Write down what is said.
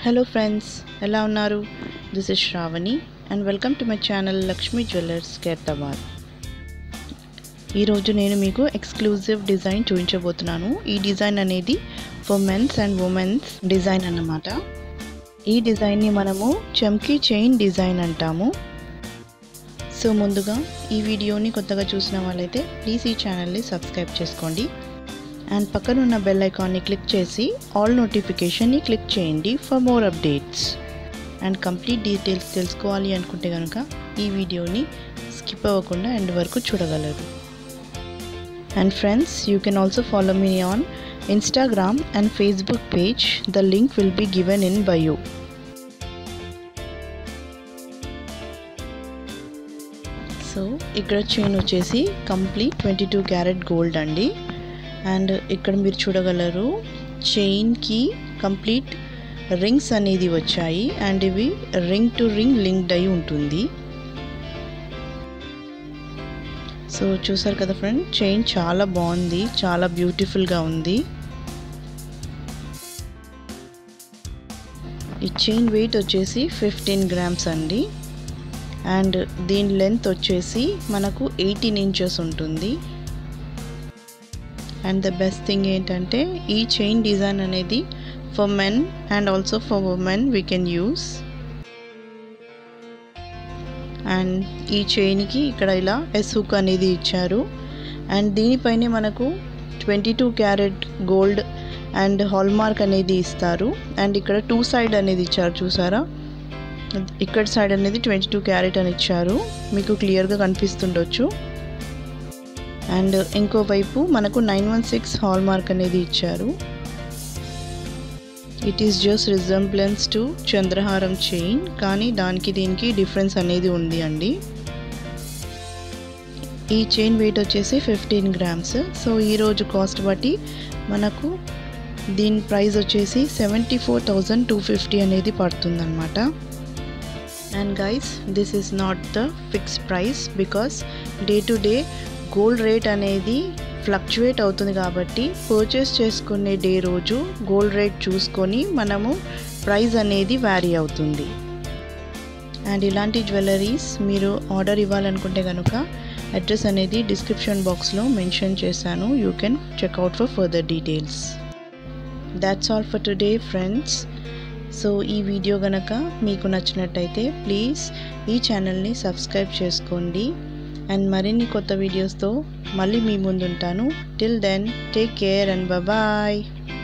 hello friends ఎలా ఉన్నారు this is Sravani and welcome to my channel Lakshmi jewellers Khairatabad ఈరోజు నేను మీకు ఎక్స్క్లూజివ్ డిజైన్ చూపించబోతున్నాను ఈ డిజైన్ అనేది for mens and womens design అన్నమాట ఈ డిజైన్ని మనము చమ్కీ చైన్ డిజైన్ అంటాము సో ముందుగా ఈ వీడియోని కొత్తగా చూసిన వాళ్ళైతే ప్లీజ్ ఈ ఛానల్ని సబ్స్క్రైబ్ చేసుకోండి అండ్ పక్కన ఉన్న బెల్ ఐకాన్ని క్లిక్ చేసి ఆల్ నోటిఫికేషన్ని క్లిక్ చేయండి for more updates and complete details తెలుసుకోవాలి అనుకుంటే కనుక ఈ వీడియోని స్కిప్ అవ్వకుండా ఎండ్ వరకు చూడగలరు and friends you can also follow me on Instagram and Facebook page the link will be given in bio so ఇక్కడ చైన్ వచ్చేసి complete twenty two carat gold అండి అండ్ ఇక్కడ మీరు చూడగలరు చైన్కి కంప్లీట్ రింగ్స్ అనేది వచ్చాయి అండ్ ఇవి రింగ్ టు రింగ్ లింక్డ్ అయి ఉంటుంది సో చూసారు కదా ఫ్రెండ్ చైన్ చాలా బాగుంది చాలా బ్యూటిఫుల్గా ఉంది ఈ చైన్ వెయిట్ వచ్చేసి ఫిఫ్టీన్ గ్రామ్స్ అండి అండ్ దీని లెంత్ వచ్చేసి మనకు ఎయిటీన్ ఇంచెస్ ఉంటుంది అండ్ ద బెస్ట్ థింగ్ ఏంటంటే ఈ చైన్ డిజైన్ అనేది for men and also for women we can use and ఈ చైన్కి ఇక్కడ ఇలా ఎస్ హుక్ అనేది ఇచ్చారు అండ్ దీనిపైనే మనకు twenty two carat gold and hallmark అనేది ఇస్తారు అండ్ ఇక్కడ టూ సైడ్ అనేది ఇచ్చారు చూసారా ఇక్కడ సైడ్ అనేది ట్వంటీ టూ క్యారెట్ అని ఇచ్చారు మీకు క్లియర్గా కనిపిస్తుండొచ్చు అండ్ ఇంకోవైపు మనకు nine one six hallmark అనేది ఇచ్చారు it is just resemblance to చంద్రహారం చైన్ కానీ దానికి దీనికి డిఫరెన్స్ అనేది ఉంది అండి ఈ చైన్ వెయిట్ వచ్చేసి ఫిఫ్టీన్ గ్రామ్స్ సో ఈరోజు కాస్ట్ బట్టి మనకు దీని ప్రైస్ వచ్చేసి seventy four thousand two fifty అనేది పడుతుందన్నమాట and guys this is not the fix price because day to day gold rate అనేది ఫ్లక్చువేట్ అవుతుంది కాబట్టి పర్చేస్ చేసుకునే డే రోజు గోల్డ్ రేట్ చూసుకొని మనము ప్రైస్ అనేది వ్యారీ అవుతుంది అండ్ ఇలాంటి జ్యువెలరీస్ మీరు ఆర్డర్ ఇవ్వాలనుకుంటే కనుక అడ్రస్ అనేది డిస్క్రిప్షన్ బాక్స్లో మెన్షన్ చేశాను you can check out for further details that's all for today friends so ఈ వీడియో కనుక మీకు నచ్చినట్టయితే ప్లీజ్ ఈ ఛానల్ని సబ్స్క్రైబ్ చేసుకోండి అండ్ మరిన్ని కొత్త వీడియోస్తో మళ్ళీ మీ ముందుంటాను till then take care and bye